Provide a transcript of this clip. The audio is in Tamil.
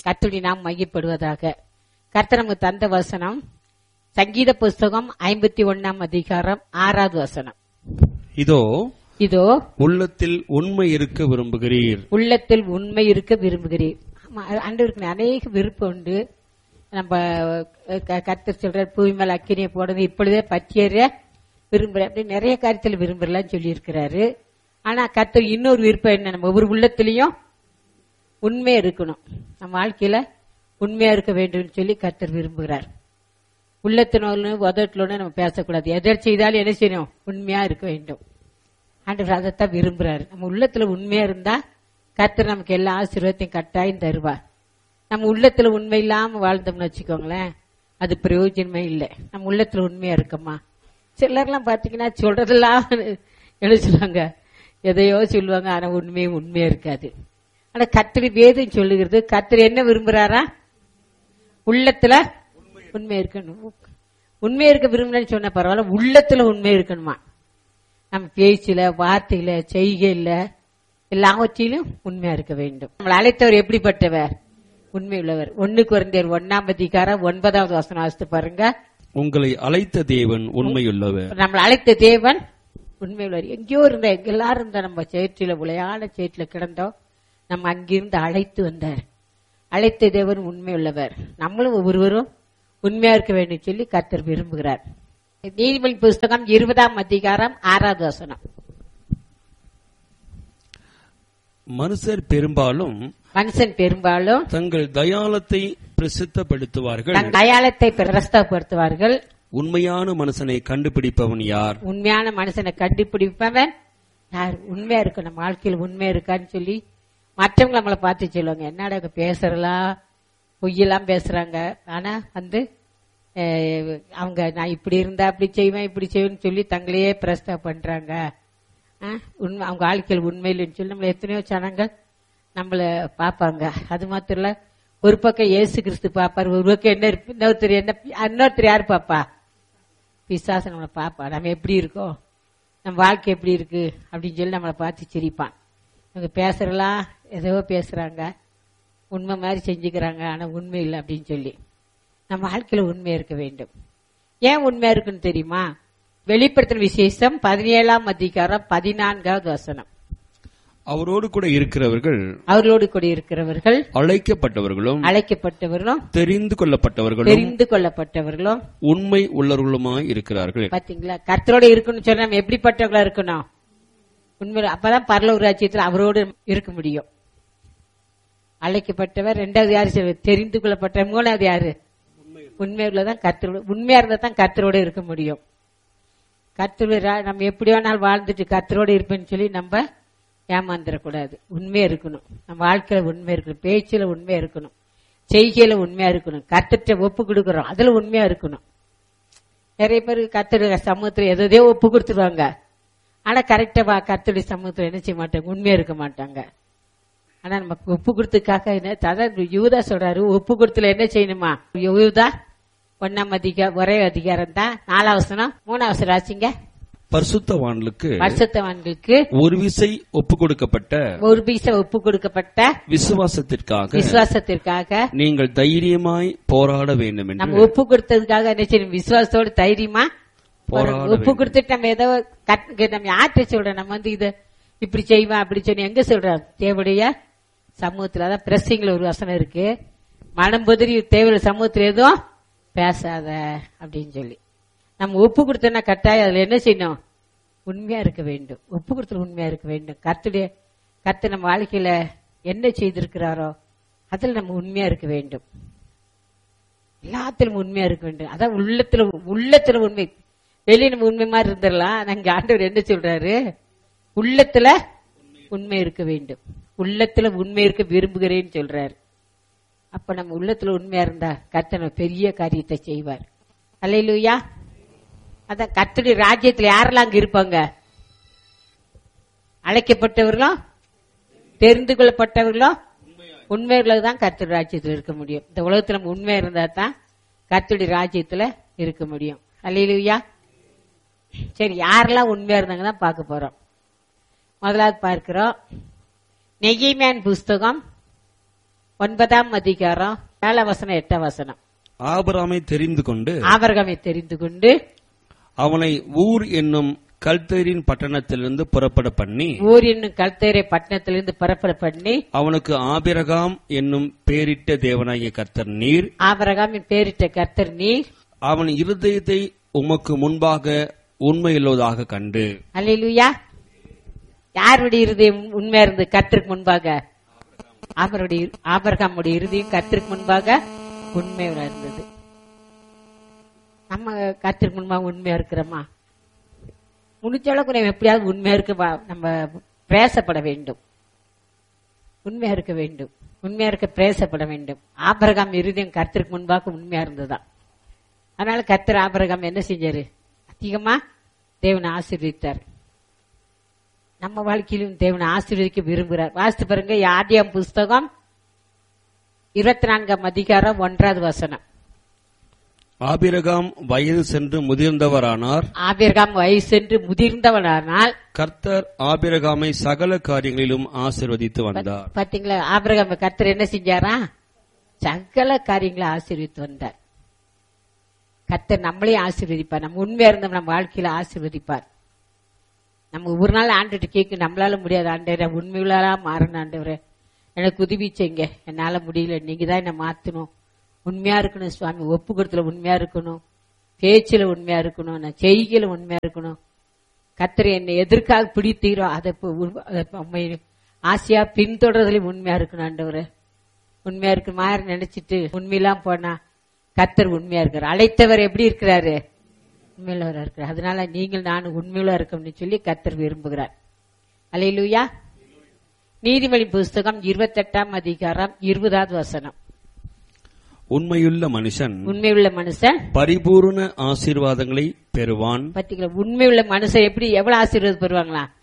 கத்துடி நாம் மையப்படுவதாக கர்த்தர் நமக்கு தந்த வசனம் சங்கீத புஸ்தகம் ஐம்பத்தி ஒன்னாம் அதிகாரம் ஆறாவது வசனம் இதோ இதோ உள்ளத்தில் உண்மை இருக்க விரும்புகிறீர் உள்ளத்தில் உண்மை இருக்க விரும்புகிறேன் ஆமா, ஆண்டவருக்கு அநேக விருப்பம் உண்டு நம்ம க- கர்த்தர் சொல்ற பூமி மேல அக்கினியை போடுறது இப்பொழுதே பச்சையற விரும்புறேன் அப்படி நிறைய காரியத்தில் விரும்புறலாம் சொல்லி இருக்கிறாரு ஆனா கர்த்தர் இன்னொரு விருப்பம் என்ன நம்ம ஒவ்வொரு உள்ளத்திலையும் உண்மையா இருக்கணும் நம்ம வாழ்க்கையில உண்மையா இருக்க வேண்டும் சொல்லி கர்த்தர் விரும்புகிறார் உள்ளத்தினோடு உதட்டிலோடு நம்ம பேசக்கூடாது எதை செய்தாலும் என்ன செய்யணும் உண்மையா இருக்க வேண்டும் ஆண்டவர் அதைத்தான் விரும்புறாரு நம்ம உள்ளத்துல உண்மையா இருந்தா கர்த்தர் நமக்கு எல்லா ஆசீர்வாதத்தையும் கட்டாயம் தருவார் நம்ம உள்ளத்துல உண்மை இல்லாம வாழ்ந்தோம்னு வச்சுக்கோங்களேன் அது பிரயோஜனமே இல்லை நம்ம உள்ளத்துல உண்மையா இருக்கோமா சிலர்லாம் பாத்தீங்கன்னா சொல்றதெல்லாம் என்ன சொல்லுவாங்க எதையோ சொல்லுவாங்க ஆனா உண்மையும் உண்மையா இருக்காது ஆனா கத்திரி வேதம் சொல்லுகிறது கத்திரி என்ன விரும்புறாரா உள்ளத்துல உண்மை இருக்கணும் உண்மை இருக்க விரும்பலன்னு சொன்ன பரவாயில்ல உள்ளத்துல உண்மை இருக்கணுமா நம்ம பேச்சுல வார்த்தையில செய்கையில எல்லாவற்றிலும் உண்மையா இருக்க வேண்டும் நம்மளை அழைத்தவர் எப்படிப்பட்டவர் உண்மை உள்ளவர் ஒண்ணு குறைந்தர் ஒன்னாம் அதிகாரம் ஒன்பதாவது வசனம் வாசித்து பாருங்க உங்களை அழைத்த தேவன் உண்மையுள்ளவர் நம்மளை அழைத்த தேவன் உண்மை உள்ளவர் எங்கேயோ இருந்த எல்லாரும் இருந்த நம்ம சேற்றில உளையான சேற்றில கிடந்தோம் நம்ம அங்கிருந்து அழைத்து வந்தார் அழைத்த தேவன் உண்மை உள்ளவர் நம்மளும் ஒவ்வொருவரும் உண்மையா இருக்க வேண்டும் சொல்லி கர்த்தர் விரும்புகிறார் நீதிமொழி புஸ்தகம் இருபதாம் அதிகாரம் ஆறாவது வசனம் மனுஷர் பெரும்பாலும் மனுஷன் பெரும்பாலும் தங்கள் தயாளத்தை பிரசித்தப்படுத்துவார்கள் தன் அடையாளத்தை பிரஸ்தப்படுத்துவார்கள் உண்மையான மனுஷனை கண்டுபிடிப்பவன் யார் உண்மையான மனுஷனை கண்டுபிடிப்பவன் யார் உண்மையா இருக்கு நம்ம வாழ்க்கையில் உண்மையா இருக்கான்னு சொல்லி மற்றவங்க நம்மளை பார்த்து சொல்லுவாங்க என்னடா இவங்க பேசுறலாம் பொய்யெல்லாம் பேசுறாங்க ஆனா வந்து அஹ், அவங்க நான் இப்படி இருந்தா அப்படி செய்வேன் இப்படி செய்வேன்னு சொல்லி தங்களையே பிரஸ்தா பண்றாங்க அஹ், உண்மை அவங்க வாழ்க்கையில் உண்மையில்லைன்னு சொல்லி நம்மள எத்தனையோ ஜனங்கள் நம்மள பாப்பாங்க அது மாத்திரம் இல்ல ஒரு பக்கம் இயேசு கிறிஸ்து பாப்பார் ஒரு பக்கம் என்ன இருப்பு- இன்னொருத்தர் என்ன இன்னொருத்தர் யார் பாப்பா பிசாசு நம்மளை பாப்பா நம்ம எப்படி இருக்கோம் நம்ம வாழ்க்கை எப்படி இருக்கு அப்படின்னு சொல்லி நம்மளை பார்த்து சிரிப்பான் இவங்க பேசுறலாம் ஏதோ பேசுறாங்க உண்மை மாதிரி செஞ்சுக்கிறாங்க ஆனா உண்மை இல்லை அப்படின்னு சொல்லி நம்ம வாழ்க்கையில உண்மையா இருக்க வேண்டும் ஏன் உண்மையா இருக்குன்னு தெரியுமா வெளிப்படுத்தின விசேஷம் பதினேழாம் அதிகாரம் பதினான்காவது வசனம் அவரோடு கூட இருக்கிறவர்கள் அவர்களோடு கூட இருக்கிறவர்கள் அழைக்கப்பட்டவர்களும் அழைக்கப்பட்டவர்களும் தெரிந்து கொள்ளப்பட்டவர்களும் தெரிந்து கொள்ளப்பட்டவர்களும் உண்மை உள்ளவர்களுமாய் இருக்கிறார்கள் பாத்தீங்களா கர்த்தரோட இருக்கணும்னு சொன்னா நம்ம எப்படிப்பட்டவங்களா இருக்கணும் உண்மையில அப்பதான் பரலூர் ராஜ்யத்தில் அவரோடு இருக்க முடியும் அழைக்கப்பட்டவர் ரெண்டாவது யாரு சொல்றது? தெரிந்து கொள்ளப்பட்ட மூணாவது யாரு உண்மையுள்ளதான் கர்த்தரோட உண்மையா இருந்தா தான் கர்த்தரோட இருக்க முடியும் கர்த்தரோட நம்ம எப்படி வேணாலும் வாழ்ந்துட்டு கர்த்தரோட இருப்பேன்னு சொல்லி நம்ம ஏமாந்துடக்கூடாது உண்மையா இருக்கணும் நம்ம வாழ்க்கையில உண்மையா இருக்கணும் பேச்சுல உண்மையா இருக்கணும் செய்கையில உண்மையா இருக்கணும் கர்த்தர்ட்ட ஒப்பு கொடுக்கறோம் அதுல உண்மையா இருக்கணும் நிறைய பேர் கர்த்தருடைய சமூகத்துல எதையோ ஒப்பு கொடுத்துருவாங்க ஆனா கரெக்டா கர்த்தருடைய சமூகத்துல என்ன செய்ய மாட்டாங்க உண்மையா இருக்க மாட்டாங்க ஆனா நமக்கு ஒப்பு கொடுத்ததுக்காக என்ன அதான் யூதா சொல்றாரு ஒப்பு கொடுத்துல என்ன செய்யணுமா யூதா ஒன்னாம் அதிகாரம் ஒரே அதிகாரம் தான் நாலாவசனம் மூணாவசனம் ஆச்சுங்க பரிசுத்தவான்களுக்கு வருஷத்தவன்களுக்கு ஒரு விசை ஒப்பு கொடுக்கப்பட்ட ஒரு பீச ஒப்பு கொடுக்கப்பட்ட விசுவாசத்திற்காக விசுவாசத்திற்காக நீங்கள் தைரியமாய் போராட வேண்டும் என்று நம்ம ஒப்பு கொடுத்ததுக்காக என்ன செய்யணும் விசுவாசத்தோட தைரியமா போராட ஒப்பு வேண்டும். கொடுத்துட்டு நம்ம ஏதோ கட்- நம்ம யார்கிட்ட சொல்றோம் நம்ம வந்து இது இப்படி செய்வோம் அப்படி சொல்லி எங்க சொல்றோம் தேவடைய சமூகத்துல அதான் பிரசிங்ல ஒரு வசனம் இருக்கு மனம் புதிரி தேவையான சமூகத்துல எதுவும் பேசாத அப்படின்னு சொல்லி நம்ம ஒப்பு கொடுத்தோம்னா கட்டாயம் அதுல என்ன செய்யணும் உண்மையா இருக்க வேண்டும் ஒப்பு கொடுத்துல உண்மையா இருக்க வேண்டும் கர்த்தருடைய கர்த்தர் நம்ம வாழ்க்கையில என்ன செய்திருக்கிறாரோ அதுல நம்ம உண்மையா இருக்க வேண்டும் எல்லாத்திலும் உண்மையா இருக்க வேண்டும் அதான் உள்ளத்துல உள்ளத்துல உண்மை வெளியே நம்ம உண்மை மாதிரி இருந்துடலாம் ஆனா இங்க ஆண்டவர் என்ன சொல்றாரு உள்ளத்துல உண்மை இருக்க வேண்டும் உள்ளத்துல உண்மை இருக்க விரும்புகிறேன்னு சொல்றாரு அப்ப நம்ம உள்ளத்துல உண்மையா இருந்தா கர்த்தர் நம்ம பெரிய காரியத்தை செய்வார் அல்லையிலுயா அதான் கர்த்தருடைய ராஜ்யத்துல யாரெல்லாம் அங்க இருப்பாங்க அழைக்கப்பட்டவர்களும் தெரிந்து கொள்ளப்பட்டவர்களும் உண்மையுள்ள தான் கர்த்தர் ராஜ்யத்துல இருக்க முடியும் இந்த உலகத்துல நம்ம உண்மையா இருந்தா தான் கர்த்தருடைய ராஜ்யத்துல இருக்க முடியும் அல்லையிலுயா சரி யாரெல்லாம் உண்மையா இருந்தாங்க தான் பார்க்க போறோம் முதலாவது பார்க்கிறோம் நெகிமேன் புஸ்தகம் ஒன்பதாம் அதிகாரம் ஏழாம் வசனம் எட்டாம் வசனம் ஆபிரகாமை தெரிந்து கொண்டு ஆபரகமை தெரிந்து கொண்டு அவனை ஊர் என்னும் கல்தேரின் பட்டணத்திலிருந்து புறப்பட பண்ணி ஊர் என்னும் கல்தேரை பட்டணத்திலிருந்து புறப்பட பண்ணி அவனுக்கு ஆபிரகாம் என்னும் பேரிட்ட தேவனாகிய கர்த்தர் நீர் ஆபரகாமின் பேரிட்ட கர்த்தர் நீர் அவன் இருதயத்தை உமக்கு முன்பாக உண்மையுள்ளதாக கண்டு அல்லேலூயா யாருடைய இருதயம் உண்மையா இருந்தது கர்த்தருக்கு முன்பாக அவருடைய ஆபரகாமுடைய இருதயம் கர்த்தருக்கு முன்பாக உண்மையா இருந்தது நம்ம கர்த்தருக்கு முன்பாக உண்மையா இருக்கிறோமா முடிஞ்ச அளவுக்கு நம்ம எப்படியாவது உண்மையா இருக்க வா- நம்ம பிரயாசப்பட வேண்டும் உண்மையா இருக்க வேண்டும் உண்மையா இருக்க பிரயாசப்பட வேண்டும் ஆபரகாம் இருதயம் கர்த்தருக்கு முன்பாக உண்மையா இருந்ததுதான் அதனால கர்த்தர் ஆபரகாம் என்ன செஞ்சாரு அதிகமா தேவனை ஆசீர்வதித்தார் நம்ம வாழ்க்கையிலும் தேவனை ஆசீர்வதிக்க விரும்புகிறார் வாசித்து பாருங்க ஆதியாம் புஸ்தகம் இருபத்தி நான்காம் அதிகாரம் ஒன்றாவது வசனம் ஆபிரகாம் வயது சென்று முதிர்ந்தவரானார் ஆபிரகாம் வயசென்று முதிர்ந்தவனானால் கர்த்தர் ஆபிரகாமை சகல காரியங்களிலும் ஆசீர்வதித்து வந்தார் பாத்தீங்களா ஆபிரகாம் கர்த்தர் என்ன செஞ்சாரா சகல காரியங்களை ஆசீர்வித்து வந்தார் கர்த்தர் நம்மளையும் ஆசீர்வதிப்பார் நம்ம உண்மையா இருந்தோம் நம்ம வாழ்க்கையில ஆசீர்வதிப்பார் நம்ம ஒரு நாள் ஆண்டுட்டு கேட்க நம்மளால முடியாது ஆண்டவரே உண்மையுள்ளா மாறணும் ஆண்டவரே எனக்கு உதவி செய்யுங்க என்னால முடியல நீங்க தான் என்ன மாத்தணும் உண்மையா இருக்கணும் சுவாமி ஒப்பு கொடுத்துல உண்மையா இருக்கணும் பேச்சுல உண்மையா இருக்கணும் நான் செய்கையில உண்மையா இருக்கணும் கத்தர் என்னை எதற்காக பிடித்தீரோ அதை பு- உ- அதை ப- உம்மை ஆசையா பின்தொடர்றதுலயும் உண்மையா இருக்கணும் ஆண்டவரே உண்மையா இருக்கு மாதிரி நினைச்சிட்டு உண்மையெல்லாம் போனா கத்தர் உண்மையா இருக்காரு அழைத்தவர் எப்படி இருக்கிறாரு உண்மையுள்ளவரா இருக்கிறார் அதனால நீங்கள் நான் உண்மையுள்ள இருக்கணும்னு சொல்லி கத்தர் விரும்புகிறார் அலையிலுயா நீதிமொழி புஸ்தகம் இருபத்தெட்டாம் அதிகாரம் இருபதாவது வசனம் உண்மையுள்ள மனுஷன் உண்மையுள்ள மனுஷன் பரிபூர்ண ஆசீர்வாதங்களை பெறுவான் பாத்தீங்களா உண்மையுள்ள மனுஷன் எப்படி எவ்வளவு ஆசீர்வாதம் பெறுவாங்களா